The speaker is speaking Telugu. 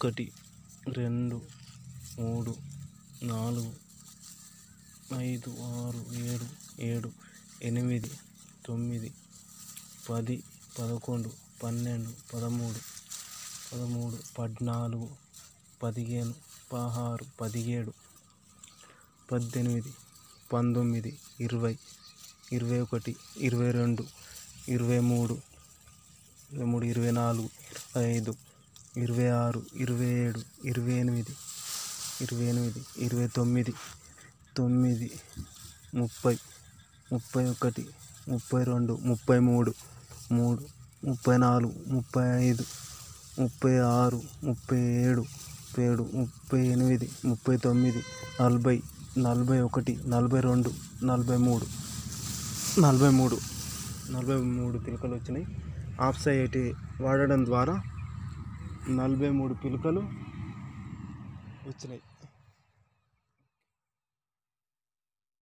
ఒకటి రెండు మూడు నాలుగు ఐదు ఆరు ఏడు ఏడు ఎనిమిది తొమ్మిది పది పదకొండు పన్నెండు పదమూడు పదమూడు పద్నాలుగు పదిహేను పదహారు పదిహేడు పద్దెనిమిది పంతొమ్మిది ఇరవై ఇరవై ఒకటి ఇరవై రెండు ఇరవై మూడు ఇరవై మూడు ఇరవై నాలుగు ఇరవై ఐదు ఇరవై ఆరు ఇరవై ఏడు ఇరవై ఎనిమిది ఇరవై ఎనిమిది ఇరవై తొమ్మిది తొమ్మిది ముప్పై ముప్పై ఒకటి ముప్పై రెండు ముప్పై మూడు మూడు ముప్పై నాలుగు ముప్పై ఐదు ముప్పై ఆరు ముప్పై ఏడు ముప్పై ఏడు ముప్పై ఎనిమిది ముప్పై తొమ్మిది నలభై నలభై ఒకటి నలభై రెండు నలభై మూడు నలభై మూడు నలభై మూడు పిలకలు వచ్చినాయి ఆఫ్ సైట్ వాడడం ద్వారా నలభై మూడు పిలకలు వచ్చినాయి